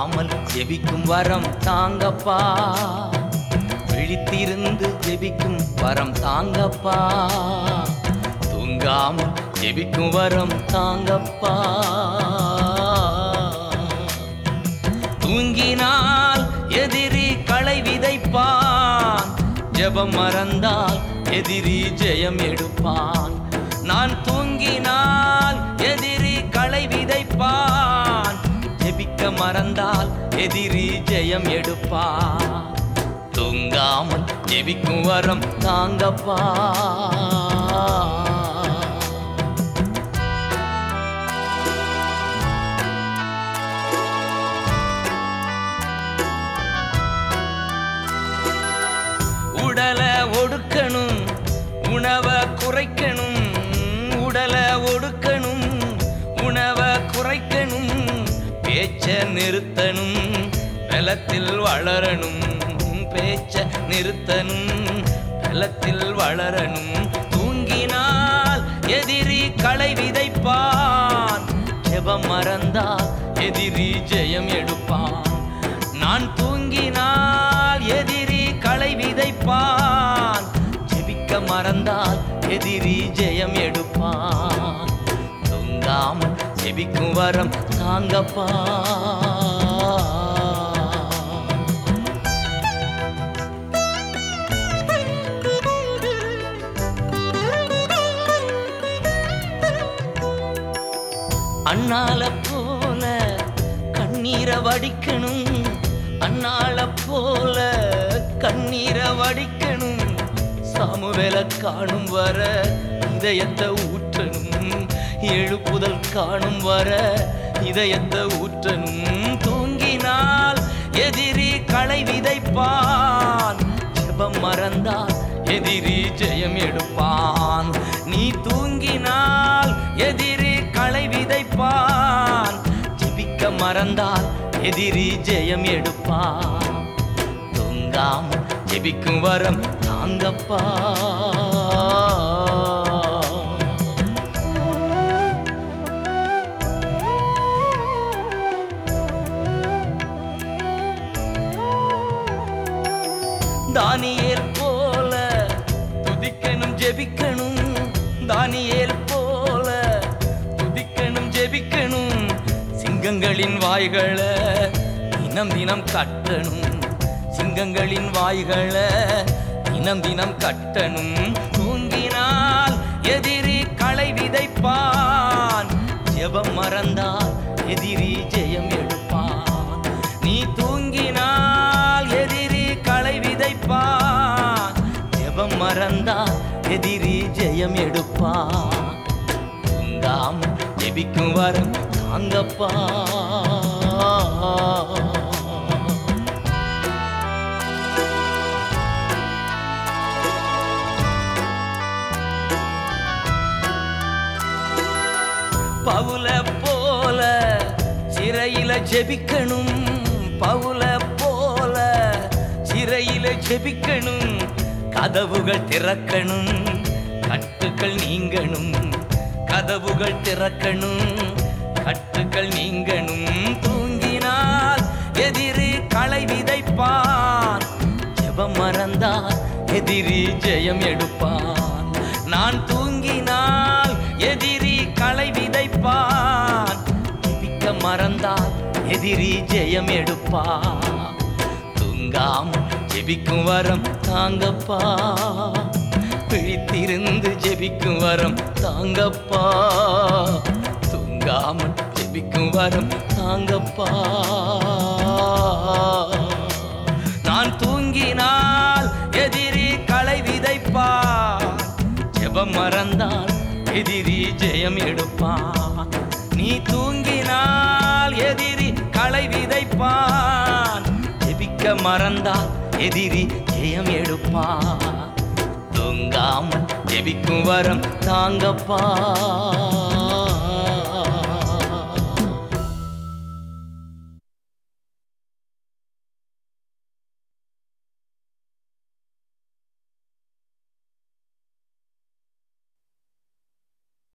தூங்காமல் ஜெபிக்கும் வரம் தாங்கப்பா விழித்திருந்து ஜெபிக்கும் வரம் தாங்கப்பா தூங்காமல் ஜெபிக்கும் வரம் தாங்கப்பா தூங்கினால் எதிரி களை விதைப்பான் ஜெபம் மறந்தால் எதிரி ஜெயம் எடுப்பான் நான் தூங்கினால் எதிரி களை விதைப்பான் ஜெபிக்க மறந்தால் எதிரி ஜெயம் எடுப்பான் தூங்காமல் ஜெபிக்கும் வரம் தாங்கப்பா உடலை ஒடுக்கணும் உணவை குறைக்கணும் உடலை ஒடுக்கணும் உணவை குறைக்கணும் பேச்ச நிறுத்தணும் பலத்தில் வளரணும் பேச்ச நிறுத்தணும் பலத்தில் வளரணும் தூங்கினால் எதிரி களை விதைப்பான் ஜெபம் மறந்தால் எதிரி ஜெயம் எடுப்பான் நான் தூங்கினால் எதிரி களை விதைப்பான் ஜெபிக்க மறந்தால் எதிரி ஜெயம் எடுப்பான் தூங்காமல் ஜெபிக்கும் வரம் தாங்கப்பா அண்ணால போல கண்ணீரை வடிக்கணும் அண்ணால போல கண்ணீரை வடிக்கணும் சாமுவேல காணும் வர இதயத்தை ஊற்றணும் எழுப்புதல் காணும் வர இதயத்தை ஊற்றணும் தூங்கினால் எதிரி களை விதைப்பான் ஜெபம் மறந்தால் எதிரி ஜெயம் எடுப்பான் நீ தூங்கினால் எதிரி களை விதைப்பான் ஜெபிக்க மறந்தால் எதிரி ஜெயம் எடுப்பான் தூங்காமல் ஜெபிக்கும் வரம் தாங்கப்பா தானியேல் போல துதிக்கணும் ஜெபிக்கணும் தானியேல் போல துதிக்கணும் ஜெபிக்கணும் சிங்கங்களின் வாய்களை தினம் தினம் கட்டணும் சிங்கங்களின் வாய்களை தினம் தினம் கட்டணும் தூங்கினால் எதிரி களை விதைப்பான் ஜெபம் மறந்தால் எதிரி ஜெயம் எடுப்பான் நீ தூங்கினால் எதிரி களை விதைப்பான் ஜெபம் மறந்தால் எதிரி ஜெயம் எடுப்பான் தூங்காமல் ஜெபிக்கும் வரம் தாங்கப்பா பவுல போல சிறையில ஜெபிக்கணும் பவுல போல சிறையில ஜெபிக்கணும் கதவுகள் திறக்கணும் கட்டுக்கள் நீங்கணும் கதவுகள் திறக்கணும் கட்டுக்கள் நீங்கணும் தூங்கினால் எதிரி களை விதைப்பான் ஜெபம் மறந்தால் எதிரி ஜெயம் எடுப்பான் நான் தூங்கினால் எதிரி களை விதைப்பான் ஜெபிக்க மறந்தால் எதிரி ஜெயம் எடுப்பான் தூங்காமல் ஜெபிக்கும் வரம் தாங்கப்பா பிழித்திருந்து ஜெபிக்கும் வரம் தாங்கப்பா தூங்காமல் ஜெபிக்கும் வரம் தாங்கப்பா நான் தூங்கினால் எதிரி களை விதைப்பான் ஜெபம் மறந்தால் எதிரி ஜெயம் எடுப்பான் நீ தூங்கினால் எதிரி களை விதைப்பான் ஜெபிக்க மறந்தால் எதிரி ஜெயம் எடுப்பான் தூங்காமல் ஜெபிக்கும் வரம் தாங்கப்பா